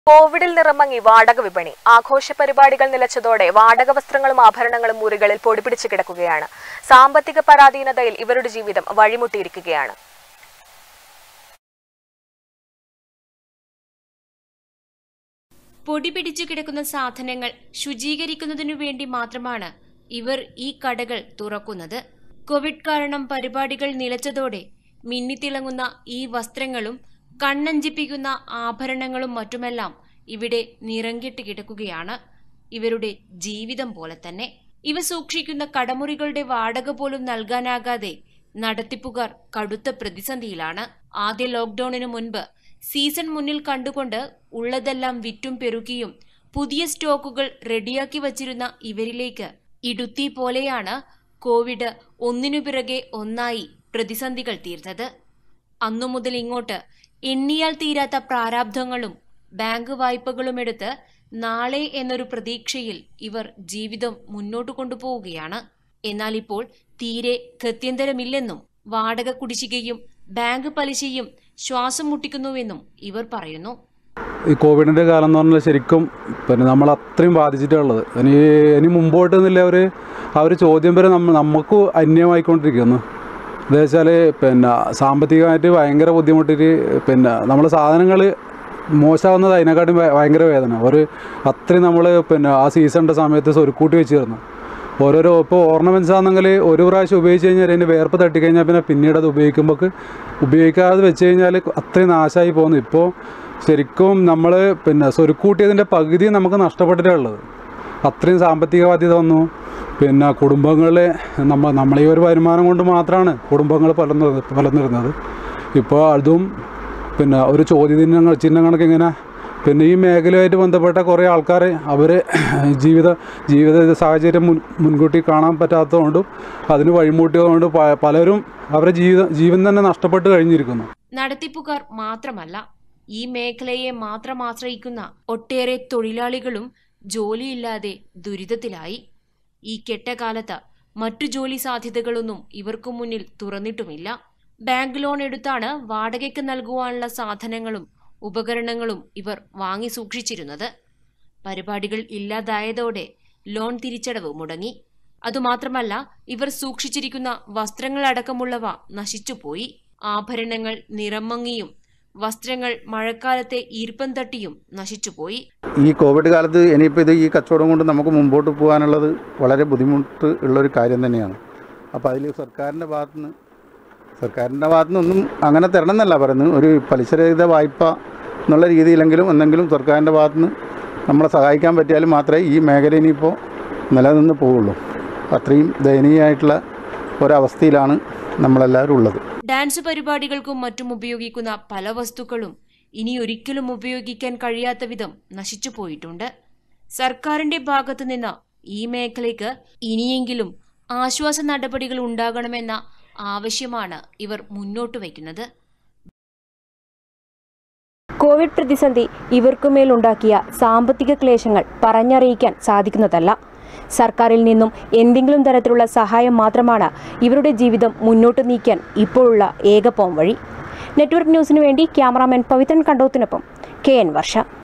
കോവിഡിൽ നിറമങ്ങി വാടക വിപണി ആഘോഷ പരിപാടികൾ നിലച്ചതോടെ വാടക വസ്ത്രങ്ങളും ആഭരണങ്ങളും മുറികളിൽ പൊടിപിടിച്ച് കിടക്കുകയാണ് സാമ്പത്തിക പരാധീനതയിൽ ഇവരുടെ ജീവിതം വഴിമുട്ടിയിരിക്കുകയാണ് പൊടി പിടിച്ചു കിടക്കുന്ന സാധനങ്ങൾ ശുചീകരിക്കുന്നതിനു വേണ്ടി മാത്രമാണ് ഇവർ ഈ കടകൾ തുറക്കുന്നത് കോവിഡ് കാരണം പരിപാടികൾ നിലച്ചതോടെ മിന്നിത്തിളങ്ങുന്ന ഈ വസ്ത്രങ്ങളും കണ്ണഞ്ചിപ്പിക്കുന്ന ആഭരണങ്ങളും മറ്റുമെല്ലാം ഇവിടെ നിറങ്കിട്ട് കിടക്കുകയാണ് ഇവരുടെ ജീവിതം പോലെ തന്നെ ഇവ സൂക്ഷിക്കുന്ന കടമുറികളുടെ വാടക പോലും നൽകാനാകാതെ നടത്തിപ്പുകാർ കടുത്ത പ്രതിസന്ധിയിലാണ് ആദ്യ ലോക്ക്ഡൌണിനു മുൻപ് സീസൺ മുന്നിൽ കണ്ടുകൊണ്ട് ഉള്ളതെല്ലാം വിറ്റും പെരുകിയും പുതിയ സ്റ്റോക്കുകൾ റെഡിയാക്കി വച്ചിരുന്ന ഇവരിലേക്ക് ഇടുത്തി പോലെയാണ് കോവിഡ് ഒന്നിനു പിറകെ ഒന്നായി പ്രതിസന്ധികൾ തീർന്നത് അന്നു മുതൽ ഇങ്ങോട്ട് എണ്ണിയാൽ തീരാത്ത പ്രാരാബ്ധങ്ങളും ബാങ്ക് വായ്പകളും എടുത്ത് നാളെ എന്നൊരു പ്രതീക്ഷയിൽ ഇവർ ജീവിതം മുന്നോട്ട് കൊണ്ടുപോവുകയാണ് എന്നാൽ ഇപ്പോൾ തീരെ ഗത്യന്തരമില്ലെന്നും വാടക കുടിശ്ശികയും ബാങ്ക് പലിശയും ശ്വാസം മുട്ടിക്കുന്നുവെന്നും ഇവർ പറയുന്നു ഈ കോവിഡിൻ്റെ കാലം എന്ന് പറഞ്ഞാൽ ശരിക്കും പിന്നെ നമ്മൾ അത്രയും ബാധിച്ചിട്ടുള്ളത് ഇനി ഇനി മുമ്പോട്ട് എന്നില്ല ഒരു ആ ഒരു ചോദ്യം വരെ നമ്മൾ നമുക്ക് അന്യമായിക്കൊണ്ടിരിക്കുന്നു എന്താ വെച്ചാൽ പിന്നെ സാമ്പത്തികമായിട്ട് ഭയങ്കര ബുദ്ധിമുട്ടിട്ട് പിന്നെ നമ്മൾ സാധനങ്ങൾ മോശമാകുന്നത് അതിനെക്കാട്ടും ഭയ- ഭയങ്കര വേദന ഒരു അത്രയും നമ്മൾ പിന്നെ ആ സീസണിൻ്റെ സമയത്ത് സ്വരുക്കൂട്ടി വെച്ചിരുന്നു ഓരോരോ ഇപ്പോൾ ഓർണമെൻറ്റ്സ് ആണെങ്കിൽ ഒരു പ്രാവശ്യം ഉപയോഗിച്ച് കഴിഞ്ഞാൽ അതിൻ്റെ വേർപ്പ് തട്ടിക്കഴിഞ്ഞാൽ പിന്നെ പിന്നീട് അത് ഉപയോഗിക്കുമ്പോൾ ഉപയോഗിക്കാതെ വെച്ച് കഴിഞ്ഞാൽ അത്രയും നാശമായി പോകുന്നു ഇപ്പോൾ ശരിക്കും നമ്മൾ പിന്നെ സ്വരുക്കൂട്ടിയതിൻ്റെ പകുതി നമുക്ക് നഷ്ടപ്പെട്ടിട്ടാണ് ഉള്ളത് അത്രയും സാമ്പത്തിക ബാധ്യത വന്നു പിന്നെ കുടുംബങ്ങളെ നമ്മ നമ്മളീ ഒരു വരുമാനം കൊണ്ട് മാത്രമാണ് കുടുംബങ്ങൾ പലർന്നു പലർന്നിരുന്നത് ഇപ്പോൾ അതും പിന്നെ ഒരു ചോദ്യചിഹ്നങ്ങൾ ചിഹ്നം കണക്ക് ഇങ്ങനെ പിന്നെ ഈ മേഖലയുമായിട്ട് ബന്ധപ്പെട്ട കുറേ ആൾക്കാർ അവർ ജീവിത ജീവിത സാഹചര്യം മുൻ മുൻകൂട്ടി കാണാൻ പറ്റാത്തതുകൊണ്ടും അതിന് വഴിമുട്ടിയതുകൊണ്ടും പ- പലരും അവരുടെ ജീവിത ജീവൻ തന്നെ നഷ്ടപ്പെട്ട് കഴിഞ്ഞിരിക്കുന്നു നടത്തിപ്പുകാർ മാത്രമല്ല ഈ മേഖലയെ മാത്രം ആശ്രയിക്കുന്ന ഒട്ടേറെ തൊഴിലാളികളും ജോലിയില്ലാതെ ദുരിതത്തിലായി ഈ കെട്ടകാലത്ത് മറ്റു ജോലി സാധ്യതകളൊന്നും ഇവർക്കു മുന്നിൽ തുറന്നിട്ടുമില്ല ബാങ്ക് ലോൺ എടുത്താണ് വാടകയ്ക്ക് നൽകുവാനുള്ള സാധനങ്ങളും ഉപകരണങ്ങളും ഇവർ വാങ്ങി സൂക്ഷിച്ചിരുന്നത് പരിപാടികൾ ഇല്ലാതായതോടെ ലോൺ തിരിച്ചടവ് മുടങ്ങി അതുമാത്രമല്ല ഇവർ സൂക്ഷിച്ചിരിക്കുന്ന വസ്ത്രങ്ങളടക്കമുള്ളവ നശിച്ചുപോയി ആഭരണങ്ങൾ നിറമങ്ങിയും വസ്ത്രങ്ങൾ മഴക്കാലത്തെ ഈർപ്പം തട്ടിയും നശിച്ചുപോയി ഈ കോവിഡ് കാലത്ത് ഇനിയിപ്പോൾ ഇത് ഈ കച്ചവടം കൊണ്ട് നമുക്ക് മുമ്പോട്ട് പോകാനുള്ളത് വളരെ ബുദ്ധിമുട്ട് ഉള്ളൊരു കാര്യം തന്നെയാണ് അപ്പോൾ അതിൽ സർക്കാരിൻ്റെ ഭാഗത്തുനിന്ന് സർക്കാരിൻ്റെ ഭാഗത്തുനിന്നൊന്നും അങ്ങനെ തരണം എന്നല്ല പറയുന്നത് ഒരു പലിശരഹിത വായ്പ എന്നുള്ള രീതിയിലെങ്കിലും എന്തെങ്കിലും സർക്കാരിൻ്റെ ഭാഗത്തുനിന്ന് നമ്മളെ സഹായിക്കാൻ പറ്റിയാൽ മാത്രമേ ഈ മേഖല ഇനിയിപ്പോൾ നിലനിന്ന് പോവുള്ളൂ അത്രയും ദയനീയമായിട്ടുള്ള ഒരവസ്ഥയിലാണ് നമ്മളെല്ലാവരും ഉള്ളത് ഡാൻസ് പരിപാടികൾക്കും മറ്റും ഉപയോഗിക്കുന്ന പല വസ്തുക്കളും ഇനി ഒരിക്കലും ഉപയോഗിക്കാൻ കഴിയാത്ത വിധം നശിച്ചു പോയിട്ടുണ്ട് സർക്കാരിന്റെ ഭാഗത്തു നിന്ന് ഈ മേഖലയ്ക്ക് ഇനിയെങ്കിലും ആശ്വാസ നടപടികൾ ഉണ്ടാകണമെന്ന ആവശ്യമാണ് ഇവർ മുന്നോട്ട് വയ്ക്കുന്നത് കോവിഡ് പ്രതിസന്ധി ഇവർക്കുമേലുണ്ടാക്കിയ സാമ്പത്തിക ക്ലേശങ്ങൾ പറഞ്ഞറിയിക്കാൻ സാധിക്കുന്നതല്ല സർക്കാരിൽ നിന്നും എന്തെങ്കിലും തരത്തിലുള്ള സഹായം മാത്രമാണ് ഇവരുടെ ജീവിതം മുന്നോട്ട് നീക്കാൻ ഇപ്പോഴുള്ള ഏക പോം വഴി നെറ്റ്വർക്ക് ന്യൂസിനു വേണ്ടി ക്യാമറാമാൻ പവിത്രൻ കണ്ടോത്തിനൊപ്പം കെ എൻ വർഷ